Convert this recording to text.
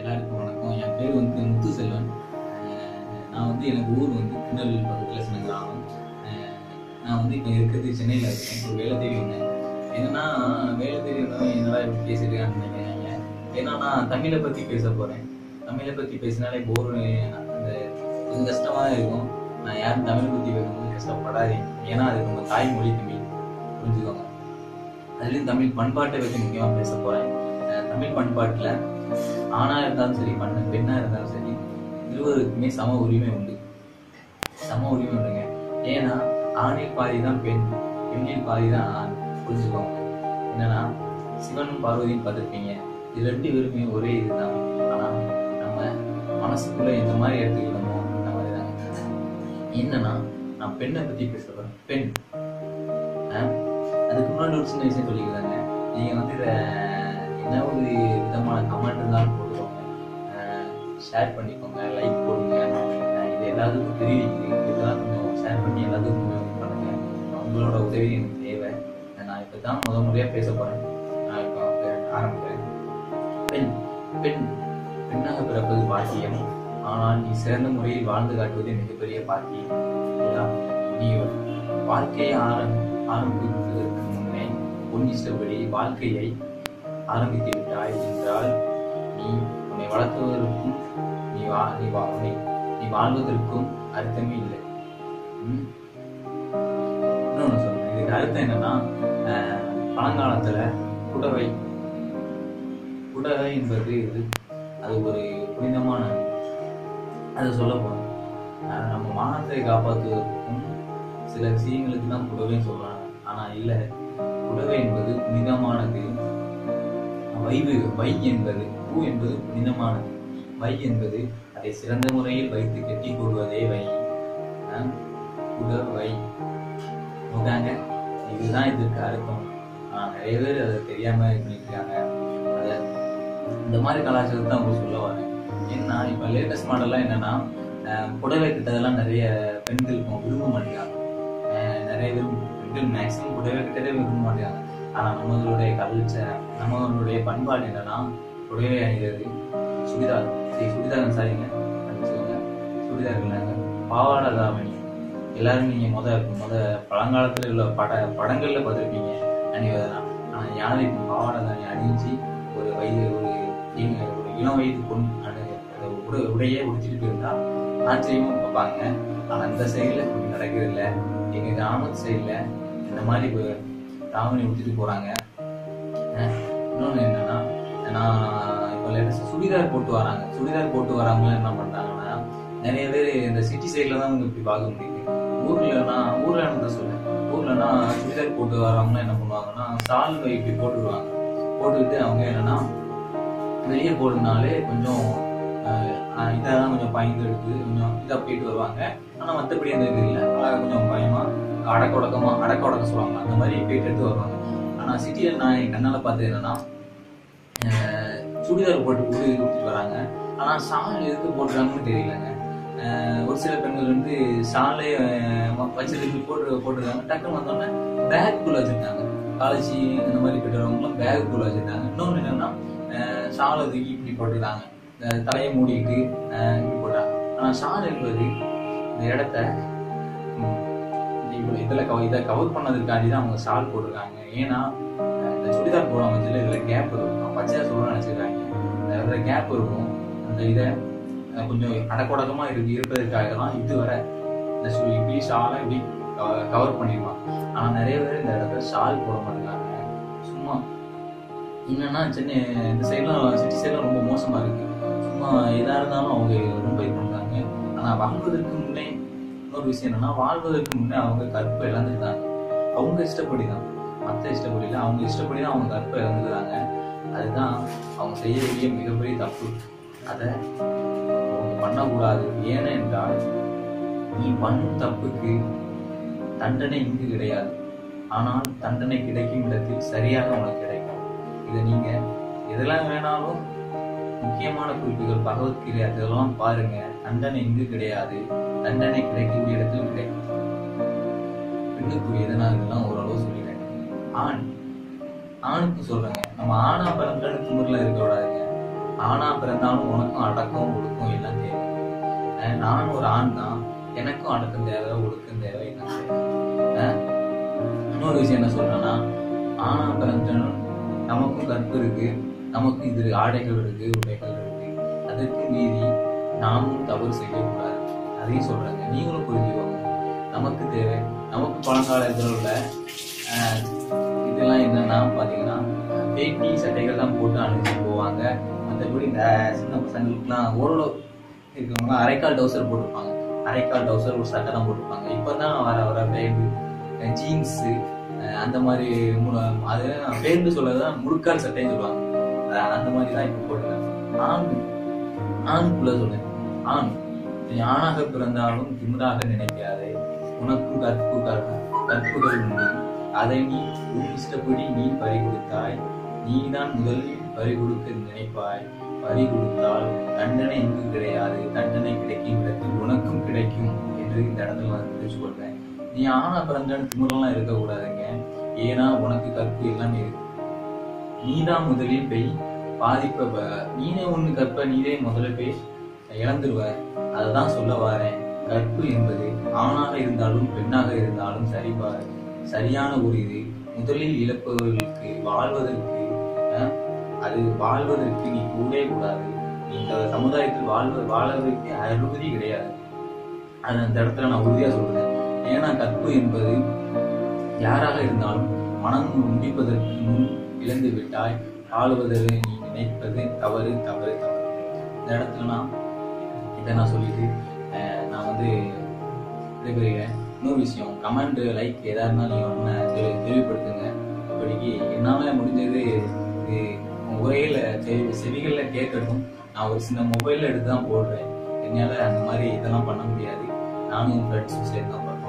எல்லாருக்கும் வணக்கம் என் பேர் வந்து முத்து செல்வன் அஹ் நான் வந்து எனக்கு ஊர் வந்து திருநெல்வேலி பக்கத்தில் சின்ன கிராமம் அஹ் நான் வந்து இப்போ இருக்கிறது சென்னையில் இருக்கேன் ஒரு வேலை தேடி வந்தேன் என்னன்னா வேலை தேடி வந்தவன் என்னடா இப்படி பேசியிருக்கான்னு நினைக்கிறாங்க ஏன்னா நான் தமிழை பற்றி பேச போகிறேன் தமிழை பற்றி பேசினாலே போர் அந்த கொஞ்சம் கஷ்டமாக தான் இருக்கும் நான் யாரும் தமிழ் பற்றி பேசும்போது கஷ்டப்படாதீங்க ஏன்னா அது நம்ம தாய்மொழி தமிழ் புரிஞ்சுக்கோங்க அதுலேயும் தமிழ் பண்பாட்டை பற்றி முக்கியமாக பேச போகிறேன் தமிழ் பண்பாட்டில் ஆணா இருந்தாலும் சரி பண்ண பெண்ணா இருந்தாலும் சரி இருவருக்குமே சம உரிமை உண்டு சம உரிமை உண்டுங்க ஏன்னா ஆணில் பாதி தான் பெண் பெண்ணில் பாதி தான் ஆண் புரிஞ்சுக்கோங்க என்னன்னா சிவனும் பார்வதியும் பார்த்துருப்பீங்க இது ரெண்டு பேருமே ஒரே இதுதான் ஆனா நம்ம மனசுக்குள்ள எந்த மாதிரி எடுத்துக்கணுமோ அந்த மாதிரி தாங்க என்னன்னா நான் பெண்ணை பத்தி பேச போறேன் பெண் ஆஹ் அதுக்கு முன்னாடி ஒரு சின்ன விஷயம் சொல்லிக்கிறாங்க நீங்க வந்து இதை என்ன ஒரு விதமான கமெண்ட் இருந்தாலும் போட்டுக்கோங்க ஷேர் பண்ணிக்கோங்க லைக் போடுங்க அஹ் இது எல்லாத்துக்கும் தெரிவிக்குது இதெல்லாம் கொஞ்சம் ஷேர் பண்ணி எல்லாத்துக்கும் கொஞ்சம் இது பண்ணுங்க உங்களோட உதவி எனக்கு தேவை நான் இப்போ தான் முத முறையாக பேச போகிறேன் நான் இப்போ ஆரம்பிக்கிறேன் பெண் பெண் பெண்ணாக பிறப்பது பாக்கியம் ஆனால் நீ சிறந்த முறையில் வாழ்ந்து காட்டுவது மிகப்பெரிய பாக்கியம் இல்லையா? நீ வாழ்க்கையை ஆரம் ஆரம்பிப்பதற்கு முன்னே உன் இஷ்டப்படி வாழ்க்கையை ஆரம்பித்து விட்டாய் என்றால் நீ உன்னை வளர்த்துவதற்கும் நீ வா நீ வா உன்னை நீ வாழ்வதற்கும் அர்த்தமே இல்லை ம்? இன்னொன்னு சொல்றேன் இதுக்கு அர்த்தம் என்னன்னா அஹ், பழங்காலத்துல புடவை புடவை என்பது இது அது ஒரு புனிதமான அதை சொல்ல போறோம் அஹ், நம்ம மானத்தை காப்பாற்றுவதற்கும் சில விஷயங்களுக்கு தான் புடவைன்னு சொல்றாங்க ஆனா இல்ல புடவை என்பது புனிதமானது வைவு வை என்பது பூ என்பது புனிதமானது வை என்பது அதை சிறந்த முறையில் வைத்து கட்டி கொள்வதே வை ஆஹ் புடவை ஓகேங்க இதுதான் இதுக்கு அர்த்தம் ஆஹ் நிறைய பேர் அதை தெரியாம இது பண்ணிருக்காங்க அதை இந்த மாதிரி கலாச்சாரத்தை தான் உங்களுக்கு சொல்ல வரேன் ஏன்னா இப்ப லேட்டஸ்ட் மாடல்லாம் என்னன்னா ஆஹ் புடவை கிட்டதெல்லாம் நிறைய பெண்கள் இப்போ விரும்ப மாட்டேங்கிறாங்க ஆஹ் நிறைய விரும்ப பெண்கள் மேக்சிமம் புடவை கிட்டதே விரும்ப மாட்டேங்கிறாங்க ஆனா நம்மளுடைய கல்ச்சர் நம்மளுடைய பண்பாடு என்னன்னா புடவை அணிகிறது சுடிதார் சரி சுடிதார் சாரிங்க மன்னிச்சுக்கோங்க சுடிதார் இல்லைங்க பாவாடை தாவணி எல்லாரும் நீங்க முத முத பழங்காலத்துல உள்ள பட படங்கள்ல பார்த்திருப்பீங்க அணிவதெல்லாம் ஆனா யாரும் இப்போ பாவாடை தாவணி அணிஞ்சு ஒரு வயது ஒரு இள- ஒரு இளம் வயது பொண்ணு அணி- அந்த உடை உடையே உடுத்திட்டு போயிருந்தா ஆச்சரியமா பார்ப்பாங்க ஆனா இந்த சைடுல இப்படி நடக்கிறது இல்ல எங்க கிராமத்து சைடுல இந்த மாதிரி ஒரு தாவணி உடுத்திட்டு போறாங்க அஹ் இன்னொன்னு என்னன்னா நான் இப்போ லேட்டஸ்ட் சுடிதார் போட்டு வராங்க சுடிதார் போட்டு வரவங்க என்ன பண்றாங்கன்னா நிறைய பேர் இந்த சிட்டி சைட்ல தான் வந்து இப்படி பார்க்க முடியுது ஊர்லனா ஊர்ல நான் சொல்றேன் ஊர்லனா சுடிதார் போட்டு வரவங்க என்ன பண்ணுவாங்கன்னா சால் இப்படி போட்டுடுவாங்க போட்டுக்கிட்டு அவங்க என்னன்னா வெளியே போடுறதுனாலே கொஞ்சம் இதான் கொஞ்சம் பயந்து எடுத்து கொஞ்சம் இதாக போயிட்டு வருவாங்க ஆனால் மற்றபடி அந்த இது இல்லை அழகா கொஞ்சம் பயமா அடக்க உடக்கமா அடக்க உடக்க சொல்லுவாங்க அந்த மாதிரி போயிட்டு எடுத்து வருவாங்க ஆனால் சிட்டியில் நான் என் கண்ணால் பார்த்தது என்னன்னா அஹ் சுடிதார் போட்டு போட்டு கொடுத்துட்டு வராங்க ஆனா ஷால் எதுக்கு போட்டுறாங்கன்னு தெரியலங்க அஹ் ஒரு சில பெண்கள் வந்து ஷாலே வச்சிருக்கு போட்டு போட்டுருக்காங்க டக்குன்னு வந்தோடனே பேக்குள்ள வச்சிருக்காங்க காலேஜ் இந்த மாதிரி போயிட்டுறவங்களாம் பேக்குள்ள வச்சிருக்காங்க இன்னொன்று என்னன்னா ஷாலை தூக்கி இப்படி போட்டுருக்காங்க அஹ் தலையை மூடிட்டு அஹ் இப்படி போடுறாங்க ஆனா ஷால் என்பது இந்த இடத்த ம், இவ்வளவு இதுல கவ இதை கவர் பண்ணதுக்காண்டி தான் அவங்க ஷால் போட்டிருக்காங்க ஏன்னா அஹ் இந்த சுடிதார் போடுவாங்க வச்சுல இதுல கேப் இருக்கும் பச்சையா சொல்லணும்னு நினைச்சிருக்காங்க இந்த இடத்துல கேப் இருக்கும் அந்த இதை அஹ் கொஞ்சம் அடக்கொடக்கமா இருக்கு இருப்பதற்காக தான் இது வர இந்த சு- இப்படி ஷாலை இப்படி கவர் பண்ணிருப்பான் ஆனா நிறைய பேர் இந்த இடத்துல ஷால் போட மாட்டேங்கிறாங்க சும்மா என்னன்னா சென்னை இந்த சைட்லாம் சிட்டி சைட்லாம் ரொம்ப மோசமா இருக்கு சும்மா எதா இருந்தாலும் அவங்க ரொம்ப இது பண்றாங்க ஆனா வாழ்வதற்கு முன்னே இன்னொரு விஷயம் என்னன்னா வாழ்வதற்கு முன்னே அவங்க கற்பை இழந்துட்டாங்க அவங்க இஷ்டப்படி தான் மற்ற இஷ்டப்படி இல்லை அவங்க இஷ்டப்படி தான் அவங்க கற்பை இழந்துக்கிறாங்க அதுதான் அவங்க செய்ய வேண்டிய மிகப்பெரிய தப்பு அதை அவங்க பண்ணக்கூடாது ஏனென்றால் நீ பண்ணும் தப்புக்கு தண்டனை இங்கு கிடையாது ஆனால் தண்டனை கிடைக்கும் இடத்தில் சரியாக உனக்கு கிடைக்கும் இதை நீங்க எதெல்லாம் வேணாலும் முக்கியமான குறிப்புகள் பகவத்கீதை அதெல்லாம் பாருங்க தண்டனை இங்கு கிடையாது தண்டனை கிடைக்கக்கூடிய இடத்தில் கிடைக்கும் பெண்ணுக்குரியது நான் இதெல்லாம் ஓரளவு சொல்லிட்டேன் ஆண் ஆணுக்கு சொல்றேங்க நம்ம ஆணா பிறந்தன்னு திமிரில் இருக்க விடாதுங்க ஆணா பிறந்தாலும் உனக்கும் அடக்கம் ஒழுக்கம் எல்லாம் தேவை அஹ் நானும் ஒரு ஆண் தான் எனக்கும் அடக்கம் தேவை ஒழுக்கம் தேவை எல்லாம் தேவை அஹ் இன்னொரு விஷயம் என்ன சொல்றேன்னா ஆணா பிறந்தாலும் நமக்கும் கற்பு இருக்கு நமக்கும் இது ஆடைகள் இருக்கு உடைகள் இருக்கு அதற்கு மீறி நாமும் தவறு செய்யக்கூடாது அதையும் சொல்றாங்க நீங்களும் புரிஞ்சுக்கோங்க நமக்கு தேவை நமக்கு பழங்காலத்தில் உள்ள ஆஹ், இதெல்லாம் என்னன்னா பாத்தீங்கன்னா வேட்டி சட்டைகள் தான் போட்டு அணிஞ்சு போவாங்க மற்றபடி இந்த சின்ன பசங்களுக்குலாம் ஓரளவு இருக்கவங்க அரைக்கால் டவுசர் போட்டிருப்பாங்க அரைக்கால் டவுசர் ஒரு சட்டை தான் போட்டிருப்பாங்க இப்போதான் வர வர பேண்ட் ஜீன்ஸு அந்த மாதிரி மு- அது பேருந்து சொல்லதான் முழுக்கால் சட்டைன்னு சொல்லுவாங்க அஹ் அந்த மாதிரி தான் இப்போ போட்டுருக்காங்க ஆண் ஆணுக்குள்ள சொல்றேன் ஆண் நீ ஆணாக பிறந்தாலும் திமிராக நினைக்காதே உனக்கும் கற்பு கற்பு- கற்புகள் உண்டு அதை நீ உன் இஷ்டப்படி நீ பறி கொடுத்தாய் நீதான் முதலில் பறி கொடுக்க நினைப்பாய் பறி கொடுத்தால் தண்டனை எங்கு கிடையாது தண்டனை கிடைக்கும் இடத்தில் உனக்கும் கிடைக்கும் என்று இந்த இடத்துல நான் தெரிவிச்சு கொள்றேன் நீ ஆணா பிறந்தன்னு திமிரெல்லாம் இருக்கக்கூடாதுங்க ஏன்னா உனக்கு கற்பு எல்லாமே இருக்கு நீதான் முதலில் போய் பாதிப்ப ப- நீனே ஒண்ணு கற்ப நீனே முதல்ல போய் இழந்துருவ அததான் சொல்ல வாரேன் கற்பு என்பது ஆணாக இருந்தாலும் பெண்ணாக இருந்தாலும் சரிபார் சரியான ஒரு இது முதலில் இழப்பவர்களுக்கு வாழ்வதற்கு அஹ், அது வாழ்வதற்கு நீ கூடவே கூடாது நீ இந்த சமுதாயத்தில் வாழ்வ வாழறதுக்கு அனுமதி கிடையாது அது அந்த இடத்துல நான் உறுதியா சொல்றேன் ஏன்னா கற்பு என்பது யாராக இருந்தாலும் மனம் முடிப்பதற்கு முன் இழந்து விட்டாய் ஆளுவதற்கு நீ நினைப்பது தவறு தவறு தவறு இந்த இடத்துல நான் இதை நான் சொல்லிட்டு அஹ், நான் வந்து விடைபெறுகிறேன் இன்னொரு விஷயம் கமெண்ட் லைக் எதா இருந்தாலும் நீங்கள் ஒன்று தெளி தெளிவுபடுத்துங்க அப்படிக்கு என்னால் முடிஞ்சது இது உரையில் செவி செவிகளில் கேட்கட்டும் நான் ஒரு சின்ன மொபைலில் எடுத்து தான் போடுறேன் என்னால் அந்த மாதிரி இதெல்லாம் பண்ண முடியாது நானும் ஃப்ரெண்ட்ஸும் சேர்த்து தான் பார்க்குறேன்